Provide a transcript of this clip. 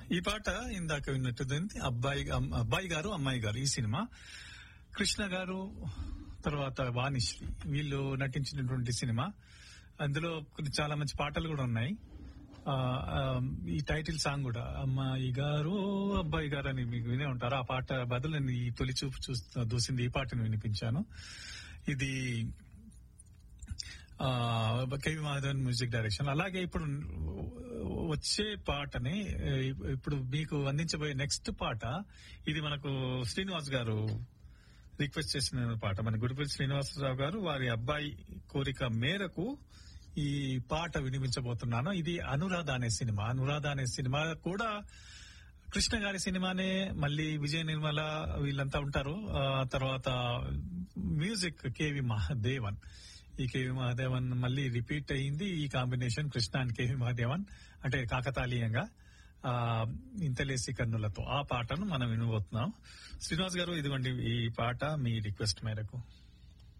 ఈ పాట ఇందాక విన్నట్టు అబ్బాయి అమ్- అబ్బాయి గారు అమ్మాయి గారు ఈ సినిమా కృష్ణ గారు తర్వాత వాణిశ్రీ వీళ్ళు నటించినటువంటి సినిమా అందులో కొన్ని చాలా మంచి పాటలు కూడా ఉన్నాయి ఆ, ఆ, ఈ టైటిల్ సాంగ్ కూడా అమ్మాయి గారు అబ్బాయి గారు అని మీకు వినే ఉంటారు ఆ పాట బదులు నేను ఈ తొలి చూపు చూస్తూ దూసింది ఈ పాటను వినిపించాను ఇది ఆ, కేవి మాధవన్ మ్యూజిక్ డైరెక్షన్ అలాగే ఇప్పుడు వచ్చే పాటని ఏ, ఇప్పుడు మీకు అందించబోయే నెక్స్ట్ పాట ఇది మనకు శ్రీనివాస్ గారు రిక్వెస్ట్ చేసిన పాట మన గుడిపల్లి శ్రీనివాసరావు గారు వారి అబ్బాయి కోరిక మేరకు ఈ పాట వినిపించబోతున్నాను ఇది అనురాధ అనే సినిమా అనురాధ అనే సినిమా కూడా కృష్ణ గారి సినిమానే మళ్ళీ విజయ నిర్మల వీళ్ళంతా ఉంటారు ఆ తర్వాత మ్యూజిక్ కేవి మహాదేవన్ ఈ కేవి మహాదేవన్ మళ్ళీ రిపీట్ అయింది ఈ combination Krishna and K V Mahadevan అంటే కాకతాళీయంగా ఆ ఇంతలేసి కన్నులతో ఆ పాటను మనం వినబోతున్నాం శ్రీనివాస్ గారు ఇదిగోండి ఈ పాట మీ రిక్వెస్ట్ మేరకు